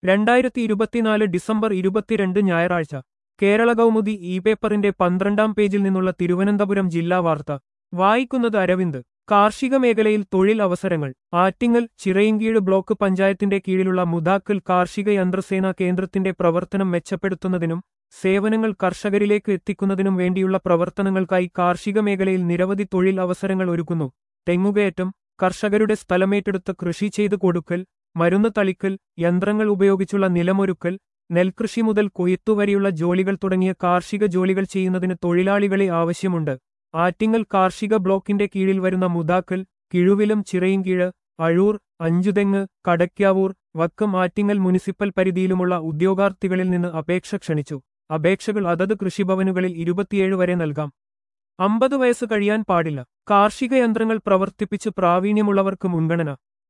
രണ്ടായിരത്തി ഇരുപത്തിനാല് ഡിസംബർ ഇരുപത്തിരണ്ട് ഞായറാഴ്ച കേരള കൗമുദി ഇ പേപ്പറിന്റെ പന്ത്രണ്ടാം പേജിൽ നിന്നുള്ള തിരുവനന്തപുരം ജില്ലാ വാർത്ത വായിക്കുന്നത് അരവിന്ദ് കാർഷിക മേഖലയിൽ തൊഴിൽ അവസരങ്ങൾ ആറ്റിങ്ങൽ ചിറയിൻകീഴ് ബ്ലോക്ക് പഞ്ചായത്തിന്റെ കീഴിലുള്ള മുതാക്കൽ കാർഷിക യന്ത്രസേനാ കേന്ദ്രത്തിന്റെ പ്രവർത്തനം മെച്ചപ്പെടുത്തുന്നതിനും സേവനങ്ങൾ കർഷകരിലേക്ക് എത്തിക്കുന്നതിനും വേണ്ടിയുള്ള പ്രവർത്തനങ്ങൾക്കായി കാർഷിക മേഖലയിൽ നിരവധി തൊഴിൽ അവസരങ്ങൾ ഒരുക്കുന്നു തെങ്ങുകയറ്റം കർഷകരുടെ സ്ഥലമേറ്റെടുത്ത് കൃഷി ചെയ്തു കൊടുക്കൽ മരുന്ന് തളിക്കൽ യന്ത്രങ്ങൾ ഉപയോഗിച്ചുള്ള നിലമൊരുക്കൽ നെൽകൃഷി മുതൽ കൊയ്ത്തുവരെയുള്ള ജോലികൾ തുടങ്ങിയ കാർഷിക ജോലികൾ ചെയ്യുന്നതിന് തൊഴിലാളികളെ ആവശ്യമുണ്ട് ആറ്റിങ്ങൽ കാർഷിക ബ്ലോക്കിന്റെ കീഴിൽ വരുന്ന മുതാക്കൽ കിഴുവിലും ചിറയിൻകീഴ് അഴൂർ അഞ്ചുതെങ്ങ് കടയ്ക്കാവൂർ വക്കം ആറ്റിങ്ങൽ മുനിസിപ്പൽ പരിധിയിലുമുള്ള ഉദ്യോഗാർത്ഥികളിൽ നിന്ന് അപേക്ഷ ക്ഷണിച്ചു അപേക്ഷകൾ അതത് കൃഷിഭവനുകളിൽ ഇരുപത്തിയേഴ് വരെ നൽകാം അമ്പത് വയസ്സ് കഴിയാൻ പാടില്ല കാർഷിക യന്ത്രങ്ങൾ പ്രവർത്തിപ്പിച്ച് പ്രാവീണ്യമുള്ളവർക്ക് മുൻഗണന